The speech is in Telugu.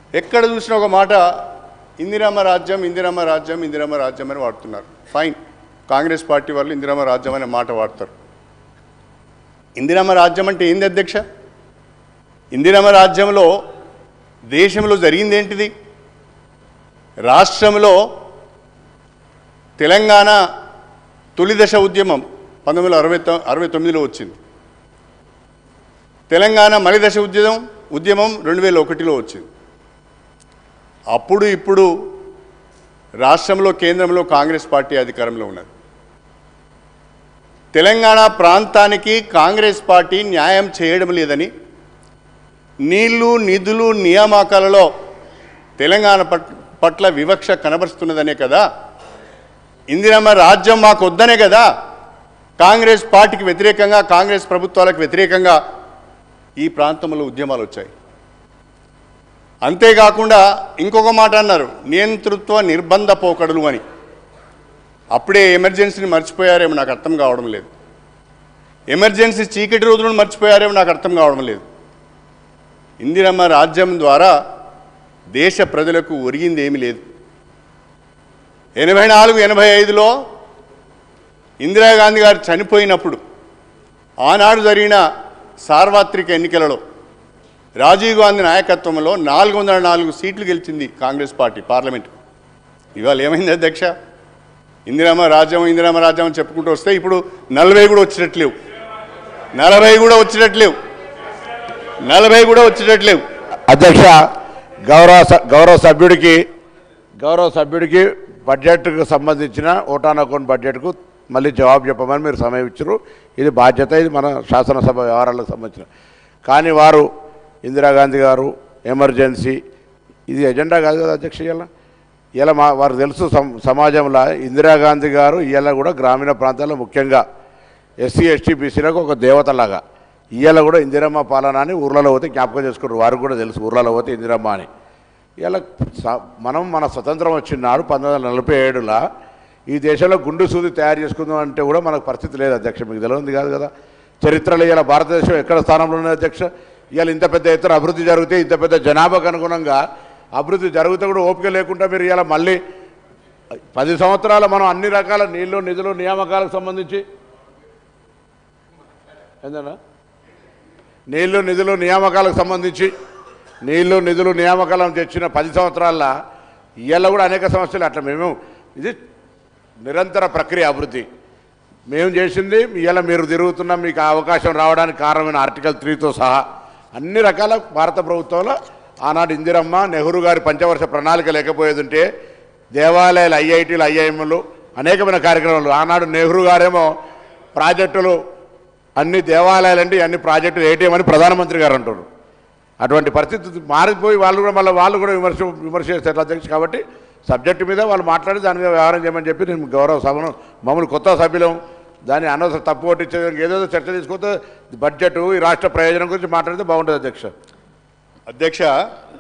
ఎక్కడ చూసినా ఒక మాట ఇందిరమ్మ రాజ్యం ఇందిరమ్మ రాజ్యం ఇందిరమ్మ రాజ్యం అని వాడుతున్నారు ఫైన్ కాంగ్రెస్ పార్టీ వాళ్ళు ఇందిరమ్మ రాజ్యం అనే మాట వాడతారు ఇందిరమ్మ రాజ్యం అంటే ఏంది అధ్యక్ష ఇందిరమ్మ రాజ్యంలో దేశంలో జరిగింది ఏంటిది రాష్ట్రంలో తెలంగాణ తొలిదశ ఉద్యమం పంతొమ్మిది వందల అరవై తొ అరవై తొమ్మిదిలో వచ్చింది తెలంగాణ మలిదశ ఉద్యమం ఉద్యమం రెండు వేల ఒకటిలో వచ్చింది అప్పుడు ఇప్పుడు రాష్ట్రంలో కేంద్రంలో కాంగ్రెస్ పార్టీ అధికారంలో ఉన్నది తెలంగాణ ప్రాంతానికి కాంగ్రెస్ పార్టీ న్యాయం చేయడం లేదని నీళ్లు నిధులు నియామకాలలో తెలంగాణ పట్- పట్ల వివక్ష కనబరుస్తున్నదనే కదా ఇందిరమ్మ రాజ్యం మాకు వద్దనే కదా కాంగ్రెస్ పార్టీకి వ్యతిరేకంగా కాంగ్రెస్ ప్రభుత్వాలకు వ్యతిరేకంగా ఈ ప్రాంతంలో ఉద్యమాలు వచ్చాయి అంతేకాకుండా ఇంకొక మాట అన్నారు నియంతృత్వ నిర్బంధ పోకడలు అని అప్పుడే ఎమర్జెన్సీని మర్చిపోయారేమో నాకు అర్థం కావడం లేదు ఎమర్జెన్సీ చీకటి రోజులను మర్చిపోయారేమో నాకు అర్థం కావడం లేదు ఇందిరమ్మ రాజ్యం ద్వారా దేశ ప్రజలకు ఒరిగింది ఏమీ లేదు ఎనభై నాలుగు ఎనభై ఐదులో ఇందిరాగాంధీ గారు చనిపోయినప్పుడు ఆనాడు జరిగిన సార్వత్రిక ఎన్నికలలో రాజీవ్ గాంధీ నాయకత్వంలో నాలుగు వందల నాలుగు సీట్లు గెలిచింది కాంగ్రెస్ పార్టీ పార్లమెంట్ ఇవాళ ఏమైంది అధ్యక్ష ఇందిరామ రాజ్యం ఇందిరామ రాజ్యం అని చెప్పుకుంటూ వస్తే ఇప్పుడు నలభై కూడా వచ్చేటట్లేవు నలభై కూడా వచ్చేటట్లేవు నలభై కూడా వచ్చేటట్లేవు అధ్యక్ష గౌరవ స- గౌరవ సభ్యుడికి గౌరవ సభ్యుడికి బడ్జెట్కు సంబంధించిన ఓటాన్ అకౌంట్ బడ్జెట్కు మళ్ళీ జవాబు చెప్పమని మీరు సమయం ఇచ్చారు ఇది బాధ్యత ఇది మన శాసనసభ వ్యవహారాలకు సంబంధించిన కానీ వారు ఇందిరాగాంధీ గారు ఎమర్జెన్సీ ఇది ఎజెండా కాదు కదా అధ్యక్ష ఇలా ఇలా మా వారు తెలుసు సమ- సమాజంలో ఇందిరాగాంధీ గారు ఇలా కూడా గ్రామీణ ప్రాంతాల్లో ముఖ్యంగా ఎస్సీ ఎస్టీ బీసీలకు ఒక దేవతలాగా ఇవాళ కూడా ఇందిరమ్మ పాలన అని ఊర్లలో పోతే జ్ఞాపకం చేసుకున్నారు వారికి కూడా తెలుసు ఊర్లలో పోతే ఇందిరమ్మ అని ఇలా స- మనం మన స్వతంత్రం వచ్చిన నాడు పంతొమ్మిది వందల నలభై ఏడులో ఈ దేశంలో గుండు సూది తయారు చేసుకుందాం అంటే కూడా మనకు పరిస్థితి లేదు అధ్యక్ష మీకు తెలియదు కాదు కదా చరిత్రలో ఇలా భారతదేశం ఎక్కడ స్థానంలో ఉన్నది అధ్యక్ష ఇవాళ ఇంత పెద్ద ఎత్తున అభివృద్ధి జరిగితే ఇంత పెద్ద జనాభాకు అనుగుణంగా అభివృద్ధి జరిగితే కూడా ఓపిక లేకుండా మీరు ఇలా మళ్ళీ పది సంవత్సరాలు మనం అన్ని రకాల నీళ్లు నిధులు నియామకాలకు సంబంధించి ఏందన్నా నీళ్లు నిధులు నియామకాలకు సంబంధించి నీళ్లు నిధులు నియామకాలను తెచ్చిన పది సంవత్సరాల్లో ఇవాళ కూడా అనేక సమస్యలు అట్లా మేము ఇది నిరంతర ప్రక్రియ అభివృద్ధి మేము చేసింది ఇవాళ మీరు తిరుగుతున్న మీకు ఆ అవకాశం రావడానికి కారణమైన ఆర్టికల్ త్రీతో సహా అన్ని రకాల భారత ప్రభుత్వంలో ఆనాడు ఇందిరమ్మ నెహ్రూ గారి పంచవర్ష ప్రణాళిక లేకపోయేది ఉంటే దేవాలయాలు ఐఐటీలు ఐఐఎంలు అనేకమైన కార్యక్రమాలు ఆనాడు నెహ్రూ గారేమో ప్రాజెక్టులు అన్ని దేవాలయాలంటే అన్ని ప్రాజెక్టులు ఏటీఎం అని ప్రధానమంత్రి గారు అంటారు అటువంటి పరిస్థితి మారిపోయి వాళ్ళు కూడా మళ్ళీ వాళ్ళు కూడా విమర్శ విమర్శ చేస్తారు అధ్యక్ష కాబట్టి సబ్జెక్టు మీద వాళ్ళు మాట్లాడి దాని మీద వ్యవహారం చేయమని చెప్పి నేను గౌరవ సభను మమ్మల్ని కొత్త సభ్యులం దాన్ని అనవసరం తప్పు కొట్టించేదానికి ఏదేదో చర్చ తీసుకుంటే బడ్జెట్ ఈ రాష్ట్ర ప్రయోజనం గురించి మాట్లాడితే బాగుంటుంది అధ్యక్ష అధ్యక్ష